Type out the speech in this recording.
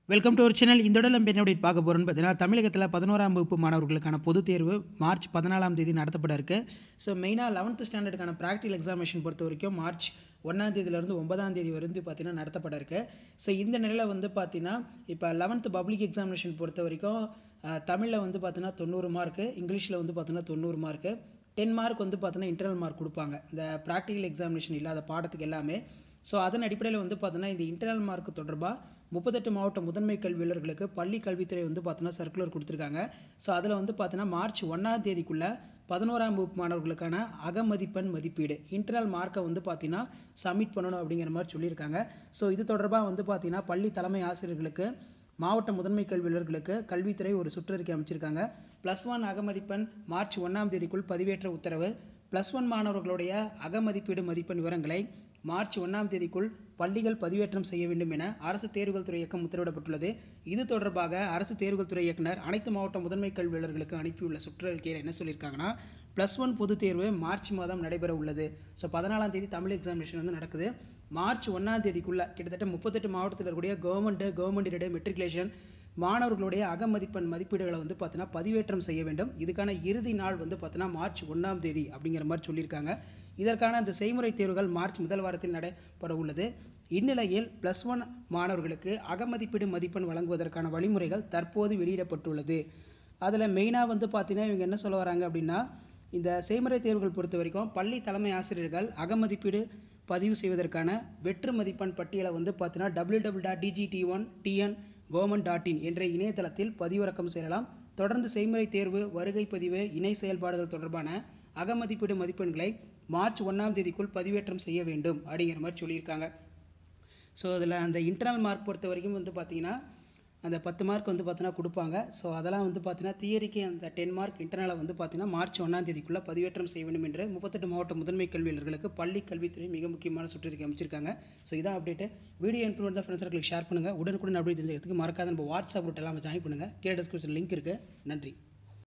welcome to ஒரு channel இந்த இடம் நம்ம என்ன update பார்க்க போகிறோம்னு பார்த்தீங்கன்னா தமிழகத்தில் பதினோராம் வகுப்பு மாணவர்களுக்கான பொதுத் தேர்வு மார்ச் பதினாலாம் தேதி நடத்தப்பட இருக்கு ஸோ மெயினாக லெவன்த் ஸ்டாண்டர்டுக்கான ப்ராக்டிகல் எக்ஸாமினேஷன் பொறுத்த வரைக்கும் மார்ச் ஒன்றாம் தேதியிலேருந்து ஒன்பதாம் தேதி வந்து பார்த்தீங்கன்னா நடத்தப்பட இருக்கு ஸோ இந்த நிலையில் வந்து பார்த்தீங்கன்னா இப்போ லெவன்த் பப்ளிக் எக்ஸாமினேஷன் பொறுத்த வரைக்கும் தமிழில் வந்து பார்த்தீங்கன்னா தொண்ணூறு மார்க்கு இங்கிலீஷில் வந்து பார்த்தீங்கன்னா தொண்ணூறு மார்க்கு டென் மார்க் வந்து பார்த்தீங்கன்னா இன்டர்னல் மார்க் கொடுப்பாங்க இந்த ப்ராக்டிகல் எக்ஸாமினேஷன் இல்லாத பாடத்துக்கு எல்லாமே ஸோ அதன் அடிப்படையில் வந்து பார்த்தீங்கன்னா இந்த இன்டர்னல் மார்க் தொடர்பாக முப்பத்தெட்டு மாவட்ட முதன்மை கல்வியாளர்களுக்கு பள்ளி கல்வித்துறை வந்து பார்த்தீங்கன்னா சர்க்குலர் கொடுத்துருக்காங்க ஸோ அதில் வந்து பார்த்தீங்கன்னா மார்ச் ஒன்றாம் தேதிக்குள்ளே பதினோராம் வகுப்பு மாணவர்களுக்கான அகமதிப்பெண் மதிப்பீடு இன்டர்னல் மார்க்கை வந்து பார்த்தீங்கன்னா சப்மிட் பண்ணணும் அப்படிங்கிற மாதிரி சொல்லியிருக்காங்க ஸோ இது தொடர்பாக வந்து பார்த்தீங்கன்னா பள்ளி தலைமை ஆசிரியர்களுக்கு மாவட்ட முதன்மை கல்வியாளர்களுக்கு கல்வித்துறை ஒரு சுற்றறிக்கை அமைச்சிருக்காங்க ப்ளஸ் ஒன் அகமதிப்பெண் மார்ச் ஒன்றாம் தேதிக்குள் பதிவேற்ற உத்தரவு ப்ளஸ் ஒன் மாணவர்களுடைய அகமதிப்பீடு மதிப்பெண் விவரங்களை மார்ச் ஒன்றாம் தேதிக்குள் பள்ளிகள் பதிவேற்றம் செய்ய வேண்டும் என அரசு தேர்வுகள் துறை இயக்கம் உத்தரவிடப்பட்டுள்ளது இது தொடர்பாக அரசு தேர்வுகள் துறை இயக்குனர் அனைத்து மாவட்ட முதன்மை கல்வியாளர்களுக்கு அனுப்பியுள்ள சுற்றறிக்கையில் என்ன சொல்லியிருக்காங்கன்னா ப்ளஸ் ஒன் பொதுத் தேர்வு மார்ச் மாதம் நடைபெற உள்ளது ஸோ பதினாலாம் தேதி தமிழ் எக்ஸாமினேஷன் வந்து நடக்குது மார்ச் ஒன்றாம் தேதிக்குள்ளே கிட்டத்தட்ட முப்பத்தெட்டு மாவட்டத்தில் இருக்கக்கூடிய கவர்மெண்ட்டு கவர்மெண்ட்டினுடைய மெட்ரிகுலேஷன் மாணவர்களுடைய அகமதிப்பெண் மதிப்பீடுகளை வந்து பார்த்தீங்கன்னா பதிவேற்றம் செய்ய வேண்டும் இதுக்கான இறுதி நாள் வந்து பார்த்தீங்கன்னா மார்ச் ஒன்றாம் தேதி அப்படிங்கிற மாதிரி சொல்லியிருக்காங்க இதற்கான அந்த செய்முறை தேர்வுகள் மார்ச் முதல் வாரத்தில் நடைபெற உள்ளது இந்நிலையில் ப்ளஸ் ஒன் மாணவர்களுக்கு அகமதிப்பீடு மதிப்பெண் வழங்குவதற்கான வழிமுறைகள் தற்போது வெளியிடப்பட்டுள்ளது அதில் மெயினாக வந்து பார்த்தீங்கன்னா இவங்க என்ன சொல்ல வராங்க அப்படின்னா இந்த செய்முறை தேர்வுகள் பொறுத்த வரைக்கும் பள்ளி தலைமை ஆசிரியர்கள் அகமதிப்பீடு பதிவு செய்வதற்கான வெற்று மதிப்பெண் பட்டியலை வந்து பார்த்தீங்கன்னா W W dot DGT one TN government dot in என்ற இணையதளத்தில் பதிவிறக்கம் செய்யலாம் தொடர்ந்து செய்முறை தேர்வு வருகை பதிவு இணை செயல்பாடுகள் தொடர்பான அகமதிப்பீடு மதிப்பெண்களை மார்ச் ஒன்றாம் தேதிக்குள் பதிவேற்றம் செய்ய வேண்டும் அப்படிங்கிற மாதிரி சொல்லியிருக்காங்க ஸோ அதில் அந்த இன்டர்னல் மார்க் பொறுத்த வரைக்கும் வந்து பார்த்தீங்கன்னா அந்த பத்து மார்க் வந்து பார்த்தீங்கன்னா கொடுப்பாங்க ஸோ அதெல்லாம் வந்து பார்த்தீங்கன்னா தியரிக்கு அந்த டென் மார்க் இன்டர்னலை வந்து பார்த்தீங்கன்னா மார்ச் ஒன்றாம் தேதிக்குள்ளே பதிவேற்றம் செய்ய வேண்டும் என்று முப்பத்தெட்டு மாவட்ட முதன்மை கல்வியாளர்களுக்கு பள்ளி கல்வித்துறை மிக முக்கியமான சுற்றறிக்கை அமைச்சிருக்காங்க ஸோ இதான் அப்டேட்டு வீடியோ இன்ஃபுட் தான் ஃப்ரெண்ட்ஸர்களுக்கு ஷேர் பண்ணுங்கள் உடனுக்குடன் அப்படி தெரிஞ்சுக்கிறதுக்கு மறக்காத நம்ம வாட்ஸ்அப் குரூப் எல்லாம் ஜாயின் பண்ணுங்கள் கீழே டிஸ்கிரிப்ஷன் லிங்க் இருக்குது நன்றி